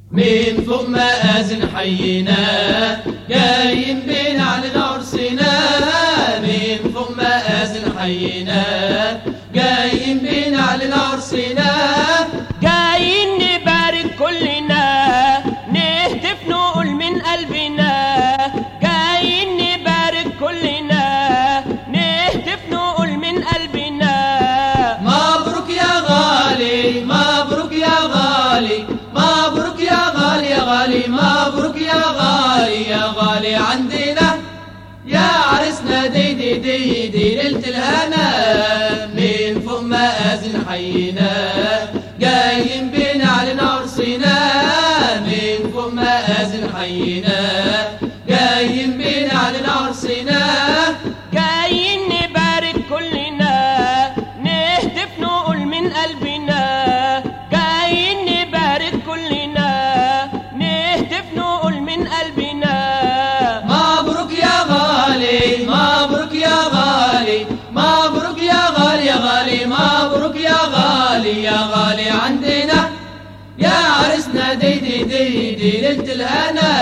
من فوق مآذن حينا جايين بين على عرسنا من فوق مآذن حينا جايين بين على عرسنا جايين نبارك كلنا نهتف نقول من قلبنا جايين نبارك كلنا نهتف نقول من قلبنا مبروك يا غالي مبروك يا غالي مبروك يا غالي يا غالي مبروك يا غالي يا غالي عندنا يا عرسنا دي دي دي دي ليلة الهنا من فوق مآذن حينا جايين بينا على عرسنا من فوق مآذن حينا جايين بينا على عرسنا جايين نبارك كلنا نهتف نقول من قلبنا جايين نبارك كلنا نهتف نقول من قلبنا مبروك يا غالي مبروك يا غالي مبروك يا غالي يا غالي مبروك يا غالي يا غالي عندنا يا عرسنا دي دي دي دي ليلة الهنا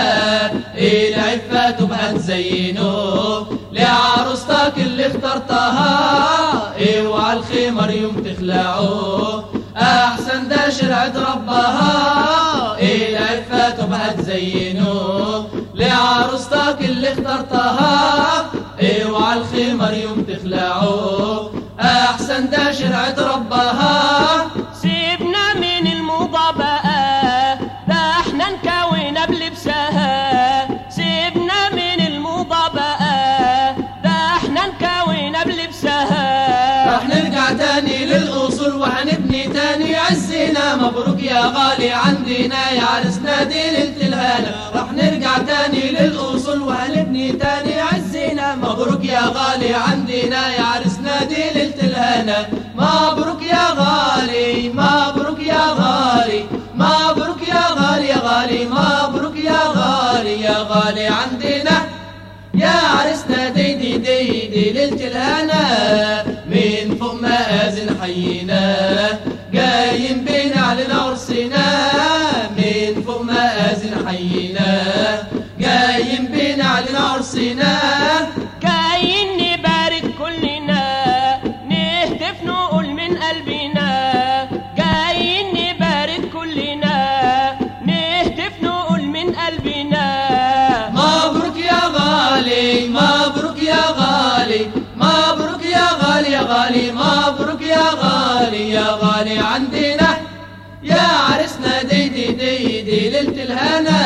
العفة تبقى تزينه لعروستك اللي اخترتها اوعى الخمر يوم تخلعه احسن ده شرعة ربها العفة تبقى تزينه لعروستك اللي اخترتها اوعى الخمر يوم تخلعه احسن ده شرعة ربها سيبنا من الموضة بقى ده احنا نكوينا بلبسها سيبنا من الموضة بقى ده احنا نكوينا بلبسها راح نرجع تاني للأصول وهنبني تاني عزنا مبروك يا غالي عندنا يا عرسنا دي ليلة الهنا راح نرجع تاني للأصول وهنبني تاني عزنا مبروك يا غالي عندنا يا عرسنا دي ليلة الهنا مبروك يا غالي مبروك يا غالي مبروك يا غالي يا غالي مبروك يا غالي يا غالي عندنا يا عرسنا دي دي دي دي ليلة الهنا من فوق مآذن حينا جايين بينا على عرسنا من فوق مآذن حينا جايين بينا على عرسنا جايين نبارك كلنا نهتف نقول من قلبنا جايين نبارك كلنا نهتف نقول من قلبنا مبروك يا غالي مبروك يا غالي مبروك يا غالي يا غالي مبروك يا غالي يا غالي عندنا يا عرسنا دي دي دي دي ليلة الهنا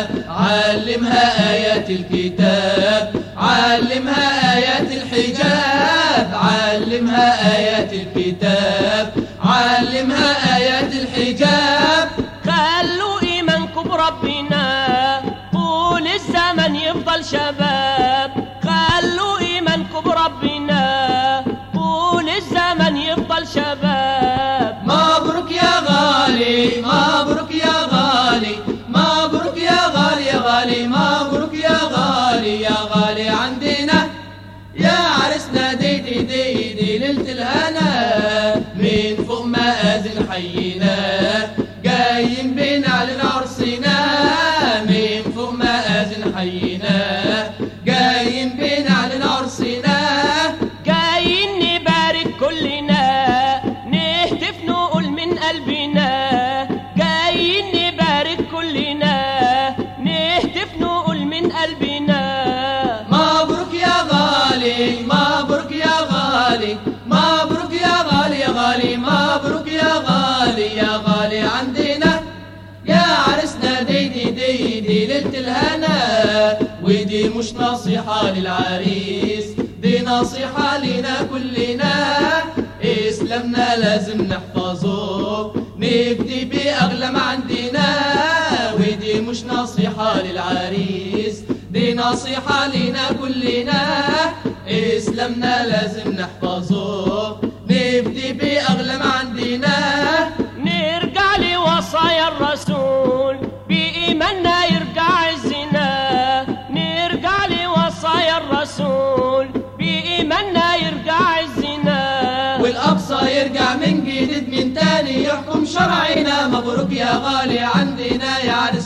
علمها آيات الكتاب علمها آيات الحجاب علمها آيات الكتاب علمها آيات الحجاب خلوا ايمانكم بربنا طول الزمن يفضل شباب خلوا ايمانكم بربنا طول الزمن يفضل شباب مبروك يا غالي مبروك يا غالي مبروك يا غالي يا غالي مبروك يا غالي يا غالي عندنا يا عرسنا دي دي دي دي ليلة الهنا من فوق مآذن حينا جايين بينا على عرسنا من فوق مآذن حينا جايين بينا على عرسنا جايين نبارك كلنا نهتف نقول من قلبنا جايين نبارك كلنا نهتف نقول من قلبنا مبروك يا غالي مبروك يا غالي مبروك يا غالي يا غالي مبروك يا غالي يا غالي عندنا يا عرسنا دي دي دي دي ليلة الهنا ودي مش نصيحة للعريس دي نصيحة لنا كلنا اسلامنا لازم نحفظه نبدي بأغلى ما عندنا ودي مش نصيحة للعريس دي نصيحة لنا كلنا اسلامنا لازم نحفظه نبدي بأغلى ما عندنا نرجع لوصايا الرسول بإيماننا يرجع عزنا نرجع لوصايا الرسول بإيماننا يرجع عزنا والأقصى يرجع من جديد من تاني يحكم شرعنا مبروك يا غالي عندنا يا عرس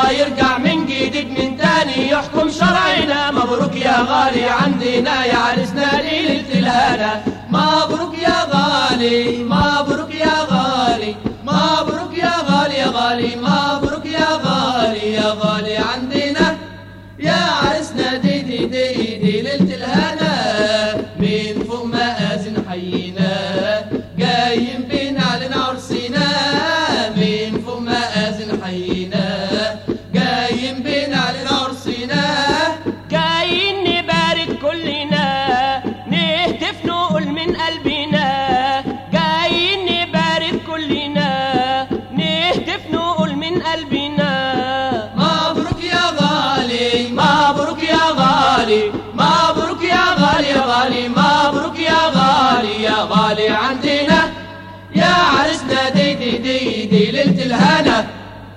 الله يرجع من جديد من تاني يحكم شرعنا مبروك يا غالي عندنا يا عرسنا ليلة الهنا مبروك يا غالي مبروك يا غالي مبروك يا غالي يا غالي مبروك يا غالي يا غالي عندنا يا عرسنا دي دي دي دي ليلة الهنا من فوق مآذن حينا جايين بينا علينا عرسنا من فوق مآذن حينا جايين بينا علينا عرسنا جايين نبارك كلنا نهتف نقول من قلبنا جايين نبارك كلنا نهتف نقول من قلبنا مبروك يا غالي مبروك يا غالي مبروك يا غالي يا غالي مبروك يا غالي يا غالي عندنا يا عرسنا دي دي دي دي ليلة الهنا